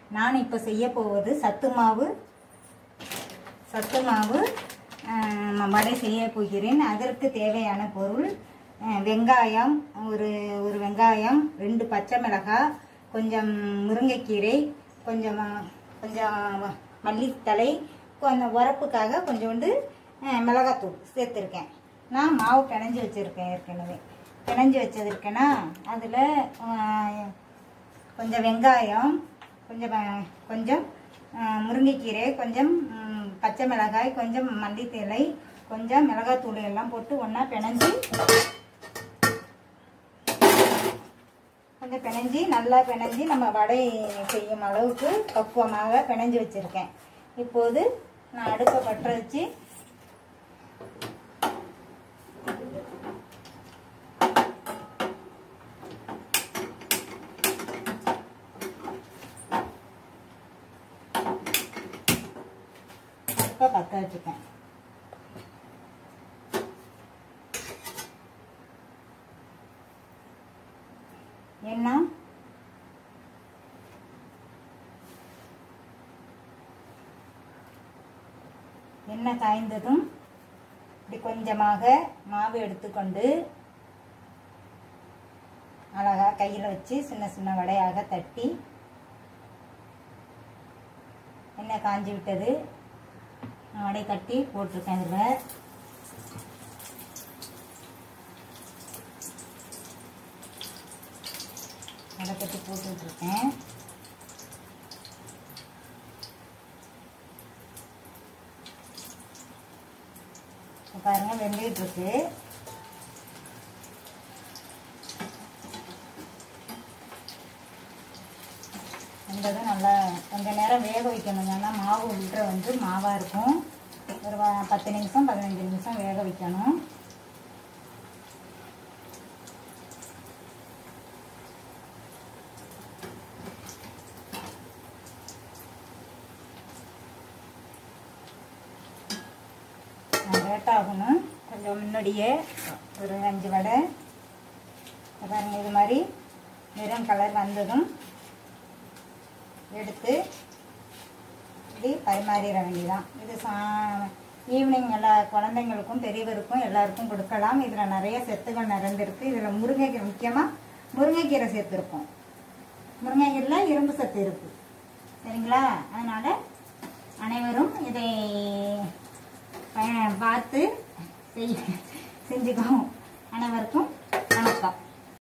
நான் இப்போ செய்ய போவது சத்து மாவு சத்து மாவு ஆஹ், வடை செய்ய போகிறேன் அதற்கு தேவையான பொருள் ஆஹ், வெங்காயம் ஒரு ஒரு வெங்காயம் ரெண்டு பச்சை மிளகாய் கொஞ்சம் முருங்கைக்கீரை கொஞ்சம் ஆஹ், கொஞ்சம் மல்லித்தலை கொஞ்சம் உரப்புக்காக கொஞ்சோண்டு ஆஹ், மிளகாத்தூள் சேர்த்துருக்கேன் நான் மாவு பிணைஞ்சு வச்சுருக்கேன் ஏற்கனவே பிணைஞ்சு வச்சதுருக்கேன்னா அதில் கொஞ்சம் வெங்காயம் கொஞ்சம் வ- கொஞ்சம் ஆ, முருங்கைக்கீரை கொஞ்சம் ம், பச்சை மிளகாய் கொஞ்சம் மல்லித்தலை கொஞ்சம் மிளகாத்தூள் எல்லாம் போட்டு ஒன்றா பிணைஞ்சி கொஞ்சம் பிணைஞ்சி நல்லா பிணைஞ்சி நம்ம வடை செய்யும் அளவுக்கு பக்குவமாக பிணைஞ்சி வச்சுருக்கேன் இப்போது நான் அடுப்பை பற்ற வச்சு அடுப்பை பற்ற வச்சுக்கேன் என்ன எண்ணெய் காய்ந்ததும் இப்படி கொஞ்சமாக மாவு எடுத்துக்கொண்டு அழகா கையில் வச்சு சின்ன சின்ன வடையாக தட்டி எண்ணெய் காஞ்சி விட்டது நான் வடை கட்டி போட்டிருக்கேன் இதில் வடை கட்டி போட்டுட்ருக்கேன் பாருங்க வெந்துட்டு இருக்கு வெந்ததும் நல்லா கொஞ்ச நேரம் வேக வைக்கணுங்க ஏன்னா மாவு உள்ள வந்து மாவாக இருக்கும் ஒரு வ- பத்து நிமிஷம் பதினஞ்சு நிமிஷம் வேக வைக்கணும் லேட் ஆகணும் கொஞ்சம் முன்னாடியே ஒரு அஞ்சு வடை இதை பாருங்க இது மாதிரி வெறும் கலர் வந்ததும் எடுத்து இப்படி பரிமாறிட வேண்டியதான் இது சா ஈவினிங் எல்லா குழந்தைங்களுக்கும் பெரியவருக்கும் எல்லாருக்கும் கொடுக்கலாம் இதில் நிறைய சத்துகள் நிறைந்திருக்கு இதில் முருங்கைக்கீரை முக்கியமாக முருங்கைக்கீரை சேர்த்துருக்கோம் முருங்கைக்கீரையில் இரும்பு சத்து இருக்குது சரிங்களா அதனால் அனைவரும் இதை ப- பார்த்து செய் செஞ்சுக்கவும் அனைவருக்கும் வணக்கம்